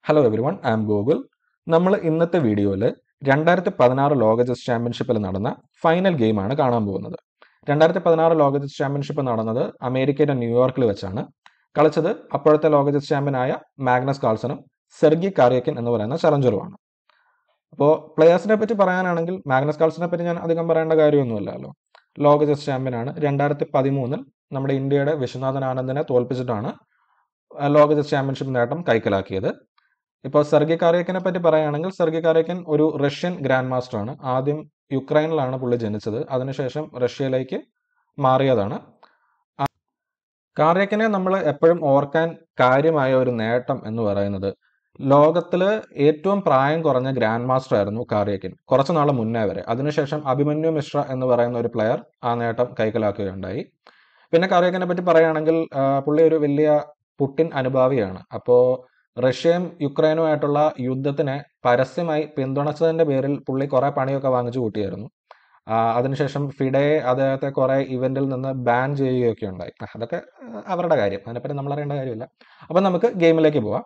hello everyone I am Gokul നമ്മൾ ഇന്നത്തെ വീഡിയോയിൽ രണ്ടായിരത്തി പതിനാറ് ലോക ചെസ് ചാമ്പ്യൻഷിപ്പിൽ നടന്ന ഫൈനൽ ഗെയിമാണ് കാണാൻ പോകുന്നത് രണ്ടായിരത്തി പതിനാറ് ലോക ചെസ് ചാമ്പ്യൻഷിപ്പ് നടന്നത് അമേരിക്കയുടെ ന്യൂയോർക്കിൽ വെച്ചാണ് കളിച്ചത് അപ്പോഴത്തെ ലോക ചെസ് ചാമ്പ്യനായ മാഗ്നസ് കാൾസണും സെർഗി കാറിയക്കൻ എന്ന് പറയുന്ന ചലഞ്ചറുമാണ് അപ്പോൾ പ്ലെയേഴ്സിനെ പറ്റി പറയാനാണെങ്കിൽ മാഗ്നസ് കാൾസനെ പറ്റി ഞാൻ അധികം പറയേണ്ട കാര്യമൊന്നുമില്ലല്ലോ ലോക ചെസ് ചാമ്പ്യനാണ് രണ്ടായിരത്തി പതിമൂന്നിൽ നമ്മുടെ ഇന്ത്യയുടെ വിശ്വനാഥൻ ആനന്ദിനെ തോൽപ്പിച്ചിട്ടാണ് ആ, ലോക ചെസ് ചാമ്പ്യൻഷിപ്പ് നേട്ടം കൈക്കലാക്കിയത് ഇപ്പോൾ സെർഗി കാറിയക്കിനെ പറ്റി പറയുകയാണെങ്കിൽ സെർഗി കാറിയക്കൻ ഒരു റഷ്യൻ ഗ്രാൻഡ് മാസ്റ്റർ ആണ് ആദ്യം യുക്രൈനിലാണ് പുള്ളി ജനിച്ചത് അതിനുശേഷം റഷ്യയിലേക്ക് മാറിയതാണ് ആ, കാറിയക്കിനെ നമ്മൾ എപ്പോഴും ഓർക്കാൻ കാര്യമായ ഒരു നേട്ടം എന്ന് പറയുന്നത് ലോകത്തിൽ ഏറ്റവും പ്രായം കുറഞ്ഞ ഗ്രാൻഡ് മാസ്റ്റർ ആയിരുന്നു കാറിയക്കിൻ കുറച്ച് നാൾ മുന്നേ വരെ അതിനുശേഷം അഭിമന്യു മിശ്ര എന്ന് പറയുന്ന ഒരു പ്ലെയർ ആ നേട്ടം കൈക്കലാക്കുകയുണ്ടായി പിന്നെ കാറിയക്കിനെ പറ്റി പറയുകയാണെങ്കിൽ ആ, പുള്ളി ഒരു വലിയ പുട്ടിൻ അനുഭാവിയാണ് അപ്പോൾ റഷ്യയും യുക്രൈനുമായിട്ടുള്ള യുദ്ധത്തിനെ പരസ്യമായി പിന്തുണച്ചതിന്റെ പേരിൽ പുള്ളി കുറെ പണിയൊക്കെ വാങ്ങിച്ചു കൂട്ടിയായിരുന്നു ആ, അതിനുശേഷം ഫിഡയെ അദ്ദേഹത്തെ കുറെ ഇവന്റിൽ നിന്ന് ബാൻ ചെയ്യുകയൊക്കെ ഉണ്ടായി ആ, അതൊക്കെ ആ, അവരുടെ കാര്യം അതിനെപ്പറ്റി നമ്മൾ അറിയേണ്ട കാര്യമില്ല അപ്പൊ നമുക്ക് ഗെയിമിലേക്ക് പോവാം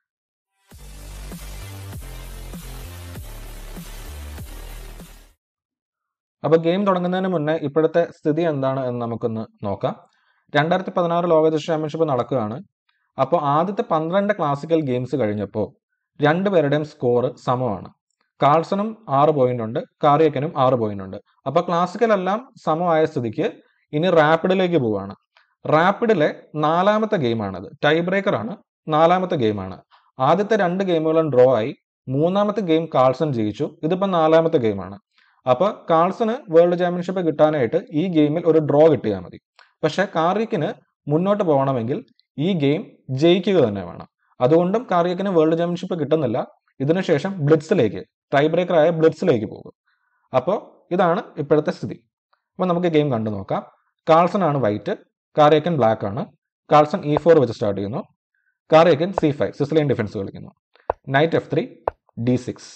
അപ്പൊ ഗെയിം തുടങ്ങുന്നതിന് മുന്നേ ഇപ്പോഴത്തെ സ്ഥിതി എന്താണ് എന്ന് നമുക്കൊന്ന് നോക്കാം രണ്ടായിരത്തി പതിനാറ് ലോക ചെസ് ചാമ്പ്യൻഷിപ്പ് നടക്കുകയാണ് അപ്പോൾ ആദ്യത്തെ പന്ത്രണ്ട് ക്ലാസിക്കൽ ഗെയിംസ് കഴിഞ്ഞപ്പോൾ രണ്ടുപേരുടെയും സ്കോർ സമമാണ് കാൾസണും ആറ് പോയിന്റ് ഉണ്ട് കാറിയക്കനും ആറ് പോയിന്റ് ഉണ്ട് അപ്പോൾ ക്ലാസിക്കൽ എല്ലാം സമമായ സ്ഥിതിക്ക് ഇനി റാപ്പിഡിലേക്ക് പോവുകയാണ് റാപ്പിഡിലെ നാലാമത്തെ ഗെയിമാണത് ടൈ ബ്രേക്കർ ആണ് നാലാമത്തെ ഗെയിമാണ് ആദ്യത്തെ രണ്ട് ഗെയിമുകളും ഡ്രോ ആയി മൂന്നാമത്തെ ഗെയിം കാൾസൺ ജയിച്ചു ഇതിപ്പോൾ നാലാമത്തെ ഗെയിമാണ് അപ്പൊ കാൾസണ് വേൾഡ് ചാമ്പ്യൻഷിപ്പ് കിട്ടാനായിട്ട് ഈ ഗെയിമിൽ ഒരു ഡ്രോ കിട്ടിയാൽ മതി പക്ഷെ കാറിയക്കിന് മുന്നോട്ട് പോകണമെങ്കിൽ ഈ ഗെയിം ജയിക്കുക തന്നെ വേണം അതുകൊണ്ടും കാറിയക്കിന് വേൾഡ് ചാമ്പ്യൻഷിപ്പ് കിട്ടുന്നില്ല ഇതിനുശേഷം ബ്ലിറ്റ്സിലേക്ക് ടൈ ബ്രേക്കറായ ബ്ലിറ്റ്സിലേക്ക് പോകും അപ്പോൾ ഇതാണ് ഇപ്പോഴത്തെ സ്ഥിതി അപ്പോൾ നമുക്ക് ഗെയിം കണ്ടു നോക്കാം കാൾസൺ ആണ് വൈറ്റ് കാറിയക്കൻ ബ്ലാക്ക് ആണ് കാൾസൺ ഇ ഫോർ വെച്ച് സ്റ്റാർട്ട് ചെയ്യുന്നു Karjakin C five Sicilian defence കളിക്കുന്നു knight F three D six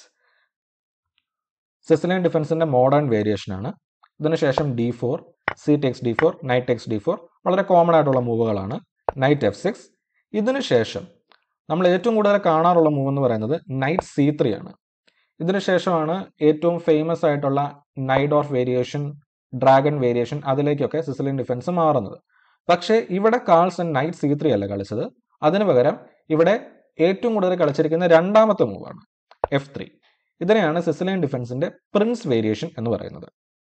Sicilian ഡിഫൻസിന്റെ മോഡേൺ വേരിയേഷൻ ആണ് ഇതിനുശേഷം D four C takes D four knight takes D four വളരെ common ആയിട്ടുള്ള മൂവുകളാണ് നൈറ്റ് എഫ് സിക്സ് ഇതിനുശേഷം നമ്മൾ ഏറ്റവും കൂടുതൽ കാണാറുള്ള മൂവ് എന്ന് പറയുന്നത് നൈറ്റ് സി ത്രീ ആണ് ഇതിനുശേഷമാണ് ഏറ്റവും ഫേമസ് ആയിട്ടുള്ള Najdorf variation dragon variation അതിലേക്കൊക്കെ സിസിലിയൻ ഡിഫൻസ് മാറുന്നത് പക്ഷേ ഇവിടെ കാൾസൺ നൈറ്റ് സി ത്രീ അല്ല കളിച്ചത് അതിനു പകരം ഇവിടെ ഏറ്റവും കൂടുതൽ കളിച്ചിരിക്കുന്ന രണ്ടാമത്തെ മൂവാണ് എഫ് ത്രീ ഇതിനെയാണ് സിസിലിയൻ ഡിഫൻസിന്റെ പ്രിൻസ് വേരിയേഷൻ എന്ന് പറയുന്നത്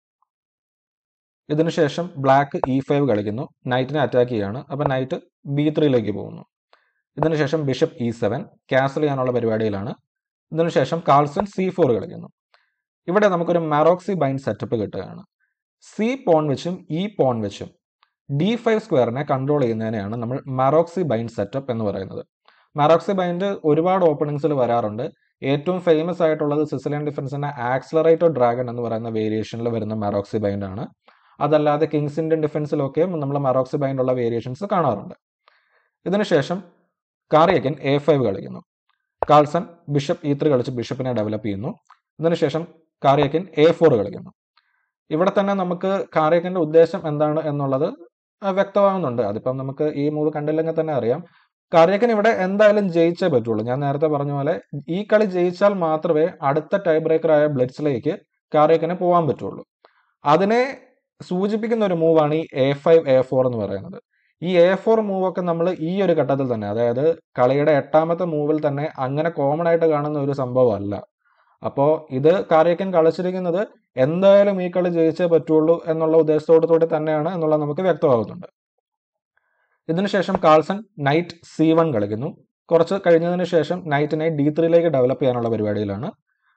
ഇതിനുശേഷം ബ്ലാക്ക് ഇ ഫൈവ് കളിക്കുന്നു നൈറ്റിനെ അറ്റാക്ക് ചെയ്യാണ് അപ്പം നൈറ്റ് ബി ത്രീയിലേക്ക് പോകുന്നു ഇതിനുശേഷം ബിഷപ്പ് ഇ സെവൻ ക്യാസൽ ചെയ്യാനുള്ള പരിപാടിയിലാണ് ഇതിനുശേഷം കാൾസൺ സി ഫോർ കളിക്കുന്നു ഇവിടെ നമുക്കൊരു മാറോക്സി ബൈൻഡ് സെറ്റപ്പ് കിട്ടുകയാണ് സി പോൺ വെച്ചും ഇ പോൺ വെച്ചും ഡി ഫൈവ് സ്ക്വയറിനെ കൺട്രോൾ ചെയ്യുന്നതിനെയാണ് നമ്മൾ മാറോക്സി ബൈൻഡ് സെറ്റപ്പ് എന്ന് പറയുന്നത് മാറോക്സി ബൈൻഡ് ഒരുപാട് ഓപ്പണിങ്സിൽ വരാറുണ്ട് ഏറ്റവും ഫേമസ് ആയിട്ടുള്ളത് സിസിലിയൻ ഡിഫൻസിന്റെ ആക്സലറേറ്റർ ഡ്രാഗൺ എന്ന് പറയുന്ന വേരിയേഷനിൽ വരുന്ന മാറോക്സി ബൈൻഡ് ആണ് അതല്ലാതെ കിങ്സ് ഇന്ത്യൻ ഡിഫൻസിലൊക്കെ നമ്മൾ മാറോക്സി ബൈൻഡ് ഉള്ള വേരിയേഷൻസ് കാണാറുണ്ട് ഇതിനുശേഷം കാറിയക്കൻ എ ഫൈവ് കളിക്കുന്നു കാൾസൺ ബിഷപ്പ് ഇ ത്രീ കളിച്ച് ബിഷപ്പിനെ ഡെവലപ്പ് ചെയ്യുന്നു ഇതിനുശേഷം കാറിയക്കൻ എ ഫോർ കളിക്കുന്നു ഇവിടെ തന്നെ നമുക്ക് കാറിയക്കന്റെ ഉദ്ദേശം എന്താണ് എന്നുള്ളത് ആ, വ്യക്തമാകുന്നുണ്ട് അതിപ്പം നമുക്ക് ഈ മൂവ് കണ്ടില്ലെങ്കിൽ തന്നെ അറിയാം കാറിയക്കൻ ഇവിടെ എന്തായാലും ജയിച്ചേ പറ്റുള്ളൂ ഞാൻ നേരത്തെ പറഞ്ഞ പോലെ ഈ കളി ജയിച്ചാൽ മാത്രമേ അടുത്ത ടൈ ബ്രേക്കറായ ബ്ലിറ്റ്സിലേക്ക് കാറിയക്കന് പോകാൻ പറ്റുള്ളൂ അതിനെ സൂചിപ്പിക്കുന്ന ഒരു മൂവാണ് ഈ എ ഫൈവ് എ ഫോർ എന്ന് പറയുന്നത് ഈ എ ഫോർ മൂവ് ഒക്കെ നമ്മൾ ഈ ഒരു ഘട്ടത്തിൽ തന്നെ അതായത് കളിയുടെ എട്ടാമത്തെ മൂവിൽ തന്നെ അങ്ങനെ കോമൺ ആയിട്ട് കാണുന്ന ഒരു സംഭവമല്ല അപ്പോൾ ഇത് കാറിയക്കൻ കളിച്ചിരിക്കുന്നത് എന്തായാലും ഈ കളി ജയിച്ചേ പറ്റുള്ളൂ എന്നുള്ള ഉദ്ദേശത്തോടു കൂടി തന്നെയാണ് എന്നുള്ളത് നമുക്ക് വ്യക്തമാകുന്നുണ്ട് ഇതിനുശേഷം കാൾസൺ നൈറ്റ് സി വൺ കളിക്കുന്നു കുറച്ച് കഴിഞ്ഞതിന് ശേഷം നൈറ്റിനെ ഡി ത്രീയിലേക്ക് ഡെവലപ്പ് ചെയ്യാനുള്ള പരിപാടിയിലാണ്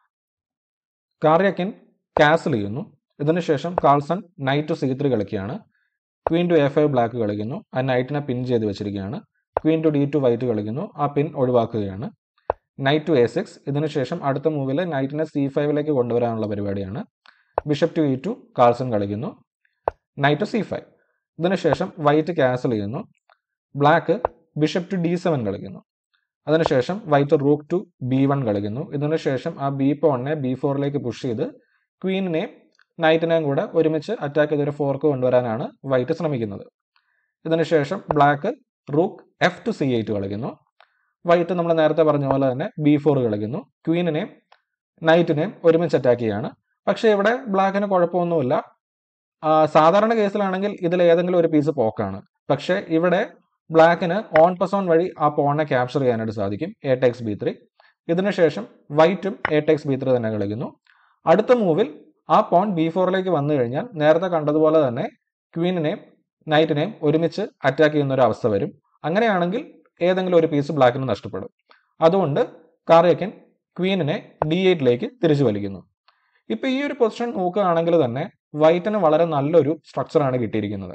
കാറിയക്കൻ കാസൽ ചെയ്യുന്നു ഇതിനുശേഷം Carlsen knight to C three കളിക്കുകയാണ് queen to A five black കളിക്കുന്നു ആ നൈറ്റിനെ പിൻ ചെയ്ത് വെച്ചിരിക്കുകയാണ് queen to D two white കളിക്കുന്നു ആ പിൻ ഒഴിവാക്കുകയാണ് നൈറ്റ് ടു എ സിക്സ് ഇതിനുശേഷം അടുത്ത മൂവിൽ നൈറ്റിനെ സി ഫൈവിലേക്ക് കൊണ്ടുവരാനുള്ള പരിപാടിയാണ് bishop to E two Carlsen കളിക്കുന്നു നൈറ്റ് ടു സി ഫൈവ് ഇതിനുശേഷം വൈറ്റ് ക്യാൻസൽ ചെയ്യുന്നു black bishop to D seven കളിക്കുന്നു അതിനുശേഷം white rook to B one കളിക്കുന്നു ഇതിനുശേഷം ആ ബി പോണിനെ ബി ഫോറിലേക്ക് പുഷ് ചെയ്ത് ക്വീനിനെയും നൈറ്റിനെയും കൂടെ ഒരുമിച്ച് അറ്റാക്ക് ചെയ്തൊരു ഫോർക്ക് കൊണ്ടുവരാനാണ് വൈറ്റ് ശ്രമിക്കുന്നത് ഇതിനുശേഷം black rook F to C eight കളിക്കുന്നു വൈറ്റ് നമ്മൾ നേരത്തെ പറഞ്ഞ പോലെ തന്നെ ബി ഫോർ കളിക്കുന്നു ക്വീനിനെയും നൈറ്റിനെയും ഒരുമിച്ച് അറ്റാക്ക് ചെയ്യാണ് പക്ഷേ ഇവിടെ ബ്ലാക്കിന് കുഴപ്പമൊന്നുമില്ല ആ, സാധാരണ കേസിലാണെങ്കിൽ ഇതിൽ ഏതെങ്കിലും ഒരു പീസ് പോക്കാണ് പക്ഷേ ഇവിടെ ബ്ലാക്കിന് ഓൺ പസ് ഓൺ വഴി ആ പോണിനെ ക്യാപ്ചർ ചെയ്യാനായിട്ട് സാധിക്കും എ ടെക്സ് ബി ത്രീ ഇതിനുശേഷം വൈറ്റും എ ടെക്സ് ബി ത്രീ തന്നെ കളിക്കുന്നു അടുത്ത മൂവിൽ ആ പോൺ ബി ഫോറിലേക്ക് വന്നു കഴിഞ്ഞാൽ നേരത്തെ കണ്ടതുപോലെ തന്നെ ക്വീനിനെയും നൈറ്റിനെയും ഒരുമിച്ച് അറ്റാക്ക് ചെയ്യുന്ന ഒരു അവസ്ഥ വരും അങ്ങനെയാണെങ്കിൽ ഏതെങ്കിലും ഒരു പീസ് ബ്ലാക്കിന് നഷ്ടപ്പെടും അതുകൊണ്ട് കാറിയക്കൻ ക്വീനിനെ ഡി എയ്റ്റിലേക്ക് തിരിച്ചു വലിക്കുന്നു ഇപ്പൊ ഈ ഒരു പൊസിഷൻ നോക്കുകയാണെങ്കിൽ തന്നെ വൈറ്റിന് വളരെ നല്ലൊരു സ്ട്രക്ചറാണ് കിട്ടിയിരിക്കുന്നത്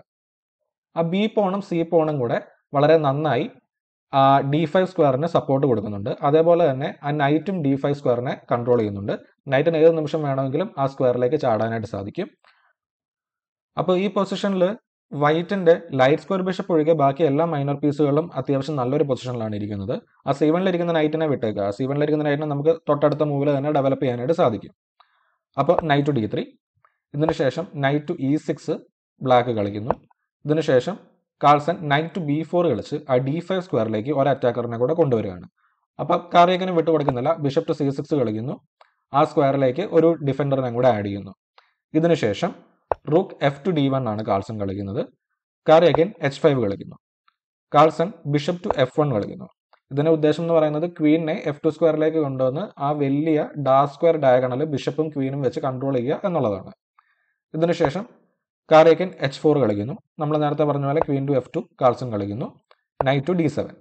ആ ബി പോണും സി പോണും കൂടെ വളരെ നന്നായി ആ ഡി ഫൈവ് സ്ക്വയറിന് സപ്പോർട്ട് കൊടുക്കുന്നുണ്ട് അതേപോലെ തന്നെ ആ നൈറ്റും ഡി ഫൈവ് സ്ക്വയറിനെ കൺട്രോൾ ചെയ്യുന്നുണ്ട് നൈറ്റിന് ഏത് നിമിഷം വേണമെങ്കിലും ആ സ്ക്വയറിലേക്ക് ചാടാനായിട്ട് സാധിക്കും അപ്പോൾ ഈ പൊസിഷനിൽ വൈറ്റിന്റെ ലൈറ്റ് സ്ക്വയർ ബിഷപ്പ് ഒഴികെ ബാക്കി എല്ലാ മൈനർ പീസുകളും അത്യാവശ്യം നല്ലൊരു പൊസിഷനിലാണ് ഇരിക്കുന്നത് ആ സി വണ്ണിലിരിക്കുന്ന നൈറ്റിനെ വിട്ടേക്കുക സി വണ്ണിലിരിക്കുന്ന നൈറ്റിനെ നമുക്ക് തൊട്ടടുത്ത മൂവിൽ തന്നെ ഡെവലപ്പ് ചെയ്യാനായിട്ട് സാധിക്കും അപ്പോൾ നൈറ്റ് ടു ഡി ത്രീ ഇതിന് ശേഷം knight to E six black കളിക്കുന്നു ഇതിന് ശേഷം Carlsen knight to B four കളിച്ച് ആ ഡി ഫൈവ് സ്ക്വയറിലേക്ക് ഒരു അറ്റാക്കറിനെ കൂടെ കൊണ്ടുവരികയാണ് അപ്പോൾ കാറിയക്കിന് വിട്ടുകൊടുക്കുന്നില്ല ബിഷപ്പ് ടു സി സിക്സ് കളിക്കുന്നു ആ സ്ക്വയറിലേക്ക് ഒരു ഡിഫൻഡറിനെ കൂടെ ആഡ് ചെയ്യുന്നു ഇതിനുശേഷം rook F to D one ആണ് കാൾസൺ കളിക്കുന്നത് കാറിയക്കൻ എച്ച് ഫൈവ് കളിക്കുന്നു Carlsen bishop to F one കളിക്കുന്നു ഇതിന്റെ ഉദ്ദേശം എന്ന് പറയുന്നത് ക്വീനിനെ എഫ് ടു സ്ക്വയറിലേക്ക് കൊണ്ടുവന്ന് ആ വലിയ ഡാ സ്ക്വയർ ഡയഗണൽ ബിഷപ്പും ക്വീനും വെച്ച് കൺട്രോൾ ചെയ്യുക എന്നുള്ളതാണ് ഇതിനുശേഷം കാറിയക്കൻ എച്ച് ഫോർ കളിക്കുന്നു നമ്മൾ നേരത്തെ പറഞ്ഞ പോലെ queen to F two Carlsen കളിക്കുന്നു നൈറ്റ് ടു ഡി സെവൻ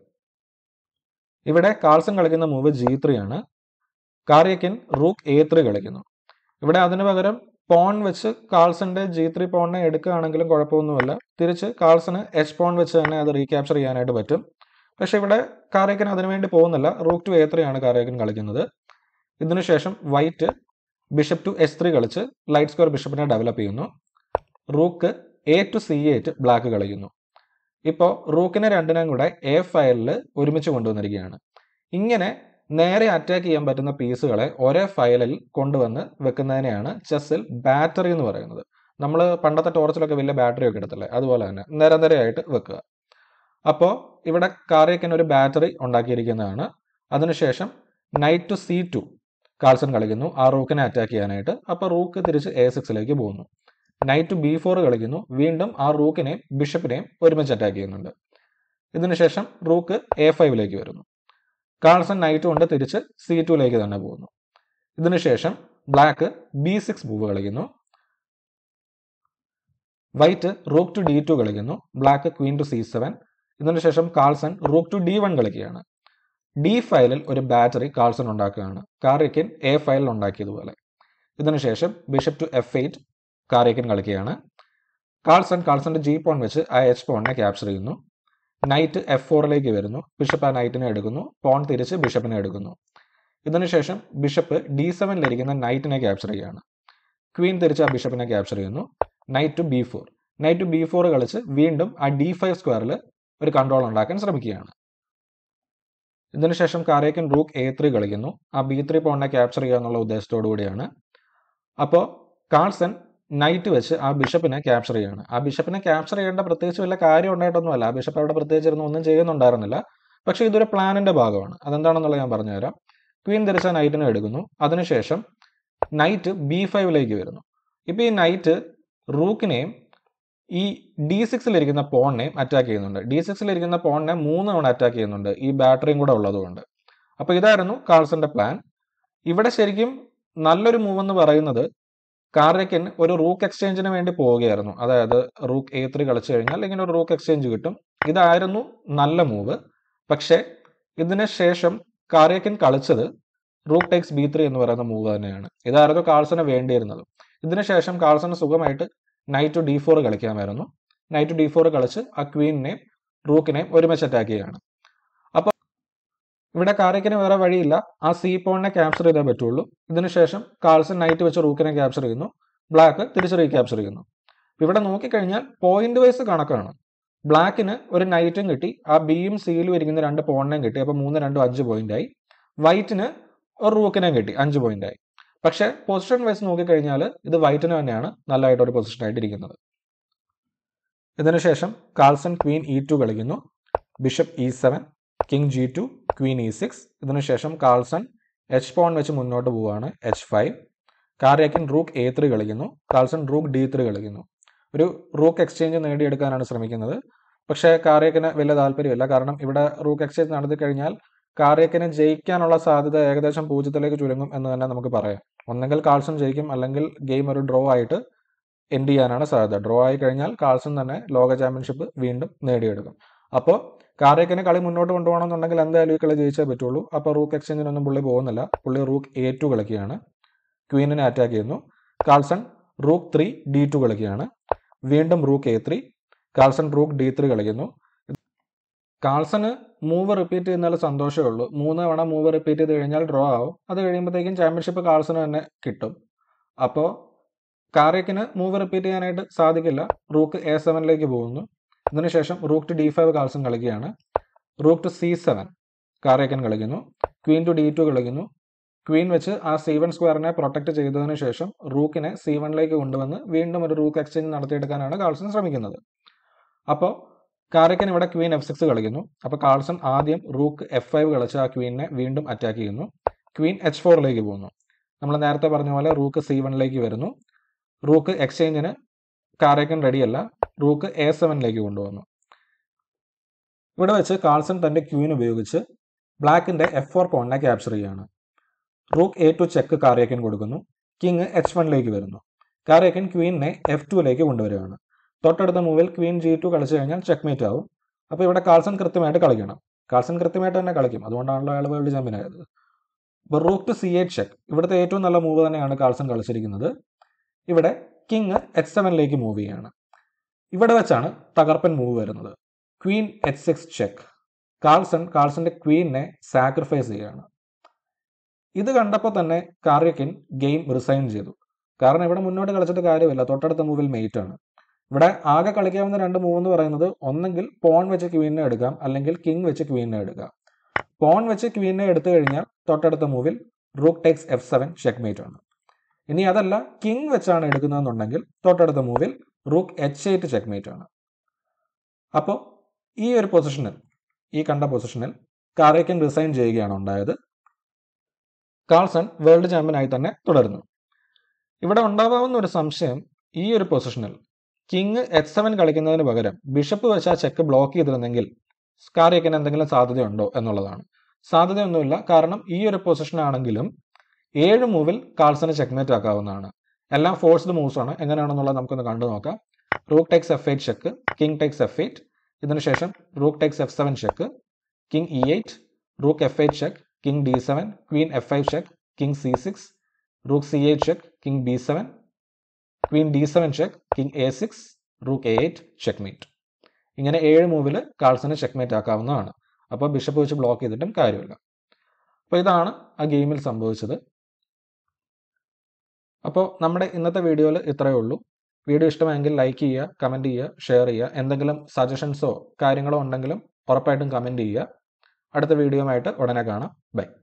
ഇവിടെ കാൾസൺ കളിക്കുന്ന മൂവ് ജി ത്രീ ആണ് കാറിയക്കൻ റൂക്ക് എ ത്രീ കളിക്കുന്നു ഇവിടെ അതിന് പകരം പോൺ വെച്ച് കാൾസന്റെ ജി ത്രീ പോണിനെ എടുക്കുകയാണെങ്കിലും കുഴപ്പമൊന്നുമില്ല തിരിച്ച് കാൾസന് എച്ച് പോൺ വെച്ച് തന്നെ അത് റീക്യാപ്ചർ ചെയ്യാനായിട്ട് പറ്റും പക്ഷെ ഇവിടെ കാറിയക്കൻ അതിനുവേണ്ടി പോകുന്നില്ല റൂക്ക് ടു എ ത്രീ ആണ് കാറിയക്കൻ കളിക്കുന്നത് ഇതിനുശേഷം white bishop to S three കളിച്ച് ലൈറ്റ് സ്ക്വയർ ബിഷപ്പിനെ ഡെവലപ്പ് ചെയ്യുന്നു rook A to C eight black കളിക്കുന്നു ഇപ്പോൾ റൂക്കിനെ രണ്ടിനും കൂടെ എ ഫയലിൽ ഒരുമിച്ച് കൊണ്ടുവന്നിരിക്കുകയാണ് ഇങ്ങനെ നേരെ അറ്റാക്ക് ചെയ്യാൻ പറ്റുന്ന പീസുകളെ ഒരേ ഫയലിൽ കൊണ്ടുവന്ന് വെക്കുന്നതിനെയാണ് ചെസ്സിൽ ബാറ്ററി എന്ന് പറയുന്നത് നമ്മൾ പണ്ടത്തെ ടോർച്ചിലൊക്കെ വലിയ ബാറ്ററി ഒക്കെ എടുത്തല്ലേ അതുപോലെ തന്നെ നിരനിരയായിട്ട് വെക്കുക അപ്പോൾ ഇവിടെ കാറിയക്കൻ ഒരു ബാറ്ററി ഉണ്ടാക്കിയിരിക്കുന്നതാണ് അതിനുശേഷം knight to C two Carlsen കളിക്കുന്നു ആ റൂക്കിനെ അറ്റാക്ക് ചെയ്യാനായിട്ട് അപ്പോൾ റൂക്ക് തിരിച്ച് എ സിക്സിലേക്ക് പോകുന്നു നൈറ്റ് ടു ബി ഫോർ കളിക്കുന്നു വീണ്ടും ആ റൂക്കിനെയും ബിഷപ്പിനെയും ഒരുമിച്ച് അറ്റാക്ക് ചെയ്യുന്നുണ്ട് ഇതിനുശേഷം റൂക്ക് എ ഫൈവിലേക്ക് വരുന്നു കാൾസൺ നൈറ്റ് കൊണ്ട് തിരിച്ച് സി ടുവിലേക്ക് തന്നെ പോകുന്നു ഇതിനുശേഷം ബ്ലാക്ക് ബി സിക്സ് മൂവ് കളിക്കുന്നു white rook to D two കളിക്കുന്നു black queen to C seven ഇതിനുശേഷം Carlsen rook to D one കളിക്കുകയാണ് ഡി ഫയലിൽ ഒരു ബാറ്ററി കാൾസൺ ഉണ്ടാക്കുകയാണ് കാറിയക്കൻ എ ഫയലിൽ ഉണ്ടാക്കിയതുപോലെ ഇതിനുശേഷം bishop to F eight Karjakin കളിക്കുകയാണ് കാൾസൺ കാൾസന്റെ ജി പോൺ വെച്ച് ആ എച്ച് പോണിനെ ക്യാപ്ചർ ചെയ്യുന്നു നൈറ്റ് എഫ് ഫോറിലേക്ക് വരുന്നു ബിഷപ്പ് ആ നൈറ്റിനെ എടുക്കുന്നു പോൺ തിരിച്ച് ബിഷപ്പിനെ എടുക്കുന്നു ഇതിനുശേഷം ബിഷപ്പ് ഡി സെവനിലിരിക്കുന്ന നൈറ്റിനെ ക്യാപ്ചർ ചെയ്യുകയാണ് ക്വീൻ തിരിച്ച് ആ ബിഷപ്പിനെ ക്യാപ്ചർ ചെയ്യുന്നു knight to B four knight to B four കളിച്ച് വീണ്ടും ആ ഡി ഫൈവ് സ്ക്വയറിൽ ഒരു കൺട്രോൾ ഉണ്ടാക്കാൻ ശ്രമിക്കുകയാണ് ഇതിനുശേഷം കാരേക്കൻ റൂക്ക് എ ത്രീ കളിക്കുന്നു ആ ബി ത്രീ പോണിനെ ക്യാപ്ചർ ചെയ്യുക എന്നുള്ള ഉദ്ദേശത്തോടു കൂടിയാണ് അപ്പോൾ കാൾസൺ നൈറ്റ് വെച്ച് ആ ബിഷപ്പിനെ ക്യാപ്ചർ ചെയ്യാണ് ആ ബിഷപ്പിനെ ക്യാപ്ചർ ചെയ്യേണ്ട പ്രത്യേകിച്ച് വല്ല കാര്യം ഉണ്ടായിട്ടൊന്നുമല്ല ആ ബിഷപ്പ് അവിടെ പ്രത്യേകിച്ച് ഇരുന്ന് ഒന്നും ചെയ്യുന്നുണ്ടായിരുന്നില്ല പക്ഷേ ഇതൊരു പ്ലാനിന്റെ ഭാഗമാണ് അതെന്താണെന്നുള്ളത് ഞാൻ പറഞ്ഞുതരാം ക്വീൻ തിരിച്ച നൈറ്റിനെ എടുക്കുന്നു അതിനുശേഷം നൈറ്റ് ബി ഫൈവിലേക്ക് വരുന്നു ഇപ്പൊ ഈ നൈറ്റ് റൂക്കിനെയും ഈ ഡി സിക്സിലിരിക്കുന്ന പോണിനെയും അറ്റാക്ക് ചെയ്യുന്നുണ്ട് ഡി സിക്സിലിരിക്കുന്ന പോണിനെ മൂന്ന് തവണ അറ്റാക്ക് ചെയ്യുന്നുണ്ട് ഈ ബാറ്ററിയും കൂടെ ഉള്ളതുകൊണ്ട് അപ്പൊ ഇതായിരുന്നു കാൾസന്റെ പ്ലാൻ ഇവിടെ ശരിക്കും നല്ലൊരു മൂവ് എന്ന് പറയുന്നത് കാർയക്കൻ ഒരു റൂക്ക് എക്സ്ചേഞ്ചിന് വേണ്ടി പോവുകയായിരുന്നു അതായത് റൂക്ക് എ ത്രീ കളിച്ചു കഴിഞ്ഞാൽ ഇങ്ങനെ ഒരു റൂക്ക് എക്സ്ചേഞ്ച് കിട്ടും ഇതായിരുന്നു നല്ല മൂവ് പക്ഷേ ഇതിന് ശേഷം കാർയക്കൻ കളിച്ചത് റൂക്ക് ടേക്സ് ബി ത്രീ എന്ന് പറയുന്ന മൂവ് തന്നെയാണ് ഇതായിരുന്നു കാൾസന് വേണ്ടിയിരുന്നത് ഇതിനുശേഷം കാൾസന് സുഖമായിട്ട് നൈറ്റ് ടു ഡി ഫോർ കളിക്കാമായിരുന്നു നൈറ്റ് ടു ഡി ഫോർ കളിച്ച് ആ ക്വീനിനെയും റൂക്കിനെയും ഒരുമിച്ച് അറ്റാക്ക് ചെയ്യുകയാണ് അപ്പോൾ ഇവിടെ കാറിക്കിന് വേറെ വഴിയില്ല ആ സി പോണിനെ ക്യാപ്ചർ ചെയ്തേ പറ്റുള്ളൂ ഇതിനുശേഷം കാൾസൺ നൈറ്റ് വെച്ച് റൂക്കിനെ ക്യാപ്ചർ ചെയ്യുന്നു ബ്ലാക്ക് തിരിച്ച് റീക്യാപ്ചർ ചെയ്യുന്നു ഇവിടെ നോക്കിക്കഴിഞ്ഞാൽ പോയിന്റ് വൈസ് കണക്കാണ് ബ്ലാക്കിന് ഒരു നൈറ്റും കിട്ടി ആ ബിയും സിയിലും ഇരിക്കുന്ന രണ്ട് പോണിനെയും കിട്ടി അപ്പോൾ മൂന്ന് രണ്ടും അഞ്ച് പോയിന്റ് ആയി വൈറ്റിന് ഒരു റൂക്കിനെയും കിട്ടി അഞ്ച് പോയിന്റ് ആയി പക്ഷെ പൊസിഷൻ വൈസ് നോക്കിക്കഴിഞ്ഞാൽ ഇത് വൈറ്റിന് തന്നെയാണ് നല്ലതായിട്ട് ഒരു പൊസിഷൻ ആയിട്ട് ഇരിക്കുന്നത് ഇതിനുശേഷം കാൾസൺ ക്വീൻ ഇ ടു കളിക്കുന്നു bishop E seven king G two queen E six ഇതിനുശേഷം കാൾസൺ എച്ച് പോൺ വെച്ച് മുന്നോട്ട് പോവുകയാണ് H five Karjakin rook A three കളിക്കുന്നു കാൾസൺ റൂക്ക് ഡി ത്രീ കളിക്കുന്നു ഒരു റൂക്ക് എക്സ്ചേഞ്ച് നേടിയെടുക്കാനാണ് ശ്രമിക്കുന്നത് പക്ഷേ കാർയക്കിന് വലിയ താല്പര്യമില്ല കാരണം ഇവിടെ റൂക്ക് എക്സ്ചേഞ്ച് നടത്തി കഴിഞ്ഞാൽ കാർയക്കിന് ജയിക്കാനുള്ള സാധ്യത ഏകദേശം പൂജ്യത്തിലേക്ക് ചുരുങ്ങും എന്ന് തന്നെ നമുക്ക് പറയാം ഒന്നെങ്കിൽ കാൾസൺ ജയിക്കും അല്ലെങ്കിൽ ഗെയിം ഒരു ഡ്രോ ആയിട്ട് എൻഡ് ചെയ്യാനാണ് സാധ്യത ഡ്രോ ആയി കഴിഞ്ഞാൽ കാൾസൺ തന്നെ ലോക ചാമ്പ്യൻഷിപ്പ് വീണ്ടും നേടിയെടുക്കും അപ്പോൾ കാർയക്കിന് കളി മുന്നോട്ട് കൊണ്ടുപോകണമെന്നുണ്ടെങ്കിൽ എന്തായാലും ഈ കളി ജയിച്ചേ പറ്റുള്ളൂ അപ്പോൾ റൂക്ക് എക്സ്ചേഞ്ചിനൊന്നും പുള്ളി പോകുന്നില്ല പുള്ളി റൂക്ക് എ ടു കളിക്കുകയാണ് ക്വീനിനെ അറ്റാക്ക് ചെയ്യുന്നു Carlsen rook three D two കളിക്കുകയാണ് വീണ്ടും rook A three Carlsen rook D three കളിക്കുന്നു കാൾസന് മൂവ് റിപ്പീറ്റ് ചെയ്യുന്നതിൽ സന്തോഷമേ ഉള്ളൂ മൂന്ന് തവണ മൂവ് റിപ്പീറ്റ് ചെയ്ത് കഴിഞ്ഞാൽ ഡ്രോ ആവും അത് കഴിയുമ്പോഴത്തേക്കും ചാമ്പ്യൻഷിപ്പ് കാൾസന് തന്നെ കിട്ടും അപ്പോൾ കാറിയക്കിന് മൂവ് റിപ്പീറ്റ് ചെയ്യാനായിട്ട് സാധിക്കില്ല റൂക്ക് എ സെവനിലേക്ക് പോകുന്നു ഇതിനുശേഷം rook to D five Carlsen കളിക്കുകയാണ് rook to C seven Karjakin കളിക്കുന്നു ക്വീൻ ടു ഡി ടു കളിക്കുന്നു ക്വീൻ വെച്ച് ആ സി വൺ സ്ക്വയറിനെ പ്രൊട്ടക്ട് ചെയ്തതിനു ശേഷം റൂക്കിനെ സി വണിലേക്ക് കൊണ്ടുവന്ന് വീണ്ടും ഒരു റൂക്ക് എക്സ്ചേഞ്ച് നടത്തിയെടുക്കാനാണ് കാൾസൺ ശ്രമിക്കുന്നത് അപ്പോൾ കാരക്കൻ ഇവിടെ ക്വീൻ എഫ് സിക്സ് കളിക്കുന്നു അപ്പോൾ കാൾസൺ ആദ്യം റൂക്ക് എഫ് ഫൈവ് കളിച്ച് ആ ക്വീനിനെ വീണ്ടും അറ്റാക്ക് ചെയ്യുന്നു ക്വീൻ എച്ച് ഫോറിലേക്ക് പോകുന്നു നമ്മൾ നേരത്തെ പറഞ്ഞ പോലെ റൂക്ക് സി വണിലേക്ക് വരുന്നു റൂക്ക് എക്സ്ചേഞ്ചിന് കാരക്കൻ റെഡിയല്ല റൂക്ക് എ സെവനിലേക്ക് കൊണ്ടുവന്നു ഇവിടെ വെച്ച് കാൾസൺ തന്റെ ക്വീൻ ഉപയോഗിച്ച് ബ്ലാക്കിന്റെ എഫ് ഫോർ പോണിനെ ക്യാപ്ചർ ചെയ്യുകയാണ് rook A two check Karjakin കൊടുക്കുന്നു കിങ് എച്ച് വണിലേക്ക് വരുന്നു കാറിയക്കൻ ക്വീനിനെ എഫ് ടുവിലേക്ക് കൊണ്ടുവരികയാണ് തൊട്ടടുത്ത മൂവിൽ ക്വീൻ ജി ടു കളിച്ചു കഴിഞ്ഞാൽ ചെക്ക്മേറ്റ് ആവും അപ്പോൾ ഇവിടെ കാൾസൺ കൃത്യമായിട്ട് കളിക്കണം കാൾസൺ കൃത്യമായിട്ട് തന്നെ കളിക്കും അതുകൊണ്ടാണല്ലോ അയാൾ വേൾഡ് ചാമ്പ്യൻ ആയത് അപ്പോൾ rook to C eight check ഇവിടുത്തെ ഏറ്റവും നല്ല മൂവ് തന്നെയാണ് കാൾസൺ കളിച്ചിരിക്കുന്നത് ഇവിടെ കിങ് എച്ച് സെവനിലേക്ക് മൂവ് ചെയ്യാണ് ഇവിടെ വെച്ചാണ് തകർപ്പൻ മൂവ് വരുന്നത് queen H six check Carlsen കാൾസന്റെ ക്വീനിനെ സാക്രിഫൈസ് ചെയ്യുകയാണ് ഇത് കണ്ടപ്പോൾ തന്നെ കാർയക്കിൻ ഗെയിം റിസൈൻ ചെയ്തു കാരണം ഇവിടെ മുന്നോട്ട് കളിച്ചിട്ട് കാര്യമില്ല തൊട്ടടുത്ത മൂവിൽ മെയ്റ്റ് ആണ് ഇവിടെ ആകെ കളിക്കാവുന്ന രണ്ട് മൂവ് എന്ന് പറയുന്നത് ഒന്നെങ്കിൽ പോൺ വെച്ച് ക്വീനെ എടുക്കാം അല്ലെങ്കിൽ കിങ് വെച്ച് ക്വീനെ എടുക്കാം പോൺ വെച്ച് ക്വീനെ എടുത്തു കഴിഞ്ഞാൽ തൊട്ടടുത്ത മൂവിൽ rook takes F seven checkmate ആണ് ഇനി അതല്ല കിങ് വെച്ചാണ് എടുക്കുന്നതെന്നുണ്ടെങ്കിൽ തൊട്ടടുത്ത മൂവിൽ റൂക്ക് എച്ച് എയ്റ്റ് ചെക്ക്മേറ്റ് ആണ് അപ്പോൾ ഈ ഒരു പൊസിഷനിൽ ഈ കണ്ട പൊസിഷനിൽ കാറേക്കൻ റിസൈൻ ചെയ്യുകയാണ് ഉണ്ടായത് കാൾസൺ വേൾഡ് ചാമ്പ്യനായി തന്നെ തുടരുന്നു ഇവിടെ ഉണ്ടാവാവുന്ന ഒരു സംശയം ഈ ഒരു പൊസിഷനിൽ കിങ് എച്ച് സെവൻ കളിക്കുന്നതിന് പകരം ബിഷപ്പ് വെച്ച് ആ ചെക്ക് ബ്ലോക്ക് ചെയ്തിരുന്നെങ്കിൽ കാറിയക്കിന് എന്തെങ്കിലും സാധ്യതയുണ്ടോ എന്നുള്ളതാണ് സാധ്യതയൊന്നുമില്ല കാരണം ഈ ഒരു പൊസിഷൻ ആണെങ്കിലും ഏഴ് മൂവിൽ കാൾസന് ചെക്ക്മേറ്റ് ആക്കാവുന്നതാണ് എല്ലാം ഫോഴ്സ്ഡ് മൂവ്സ് ആണ് എങ്ങനെയാണെന്നുള്ളത് നമുക്കൊന്ന് കണ്ടു നോക്കാം rook takes F eight check king takes F eight ഇതിനുശേഷം rook takes F seven check king E eight rook F eight check king D seven queen F five check king C six rook C eight check king B seven queen D seven check king A six rook A eight checkmate ഇങ്ങനെ ഏഴ് മൂവിൽ കാൾസനെ checkmate ആക്കാവുന്നതാണ് അപ്പോൾ bishop വെച്ച് block ചെയ്തിട്ടും കാര്യമില്ല അപ്പോൾ ഇതാണ് ആ ഗെയിമിൽ സംഭവിച്ചത് അപ്പോൾ നമ്മുടെ ഇന്നത്തെ വീഡിയോയിൽ ഇത്രയേ ഉള്ളൂ വീഡിയോ ഇഷ്ടമായെങ്കിൽ ലൈക്ക് ചെയ്യുക കമൻറ്റ് ചെയ്യുക ഷെയർ ചെയ്യുക എന്തെങ്കിലും സജഷൻസോ കാര്യങ്ങളോ ഉണ്ടെങ്കിലും ഉറപ്പായിട്ടും കമൻറ്റ് ചെയ്യുക അടുത്ത വീഡിയോയുമായിട്ട് ഉടനെ കാണാം ബൈ